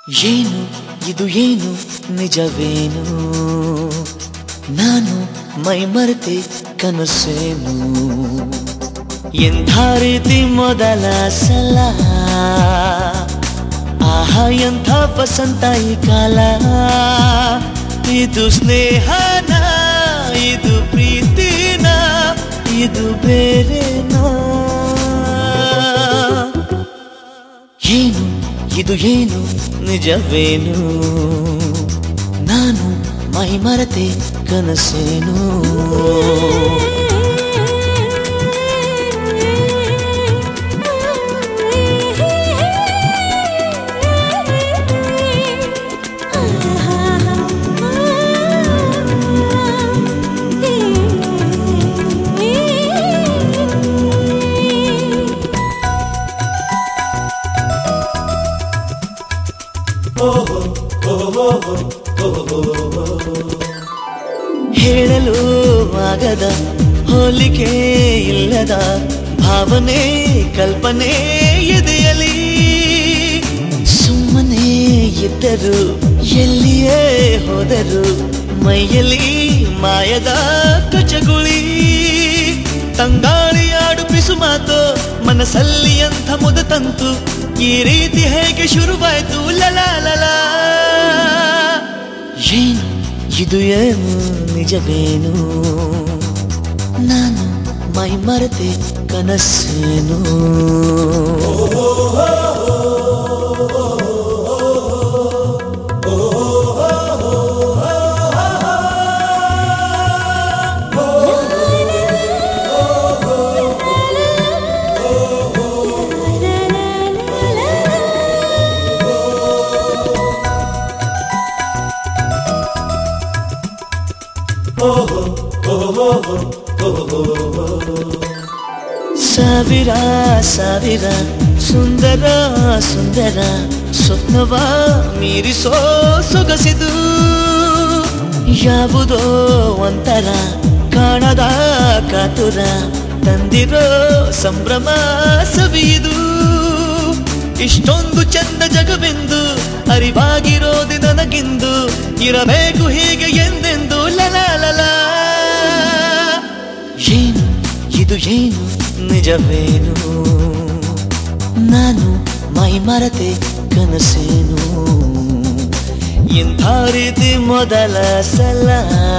ಏನು ಇದು ಏನು ನಿಜವೇನು ನಾನು ಮೈ ಮರೆತೆ ಕನಸೇನು ಎಂಥ ರೀತಿ ಮೊದಲ ಸಲ ಆಹಾ ಎಂಥ ವಸಂತ ಈ ಕಾಲ ಇದು ಸ್ನೇಹನ ಇದು ಪ್ರೀತಿನ ಇದು ಬೇರೆನಾ ಏನು ಇದು ಏನು ನಿಜವೇನು ನಾನು ಮೈ ಮರತೆ ಕನಸೇನು ಹೇಳಲು ಆಗದ ಹೋಲಿಕೆ ಇಲ್ಲದ ಭಾವನೆ ಕಲ್ಪನೆ ಎದೆಯಲಿ ಸುಮ್ಮನೆ ಇದ್ದರು ಎಲ್ಲಿಯೇ ಹೋದರು ಮೈಯಲ್ಲಿ ಮಾಯದ ಕಚಗುಳಿ ತಂಗಾಳಿ ಆಡು ಪಿಸು ಮಾತು ಮನಸ್ಸಲ್ಲಿ ಅಂಥ ಮುದ ತಂತು ಈ ರೀತಿ ಹೇಗೆ ಶುರುವಾಯ್ತು ಲಲ ಏನು ಇದು ಏನು ನಿಜವೇನು ನಾನು ಮೈ ಮರೆತೆ ಕನಸೇನು ಸಾವಿರ ಸಾವಿರ ಸುಂದರ ಸುಂದರ ಸ್ವಪ್ನವ ಮೀರಿಸೋ ಸೊಗಸಿದು ಯಾವುದೋ ಒಂಥರ ಕಾಣದ ಕಾತುರ ತಂದಿರೋ ಸಂಭ್ರಮ ಸವಿಯುದು ಇಷ್ಟೊಂದು ಚಂದ ಜಗವೆಂದು ಅರಿವಾಗಿರೋದು ನನಗಿಂದು ಇರಬೇಕು ಹೀಗೆ ಎಂದೆಂದು ಲಲ ಏನು ಇದು ಏನು ನಿಜವೇನು ನಾನು ಮೈ ಮರತೆ ಕನಸೇನು ಇಂಥ ರೀತಿ ಮೊದಲ ಸಲ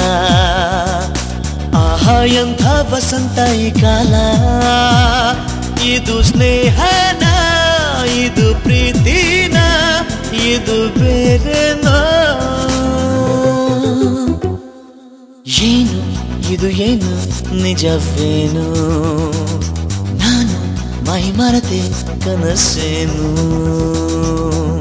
ಆಹಾ ಎಂಥ ವಸಂತ ಈ ಕಾಲ ಇದು ಸ್ನೇಹನ ಇದು ಪ್ರೀತಿನ ಇದು ಬೇರೆನಾ ಏನು ಇದು ಏನು ನಿಜವೇನು ನಾನು ಮೈ ಮರತೆ ಕನಸೇನು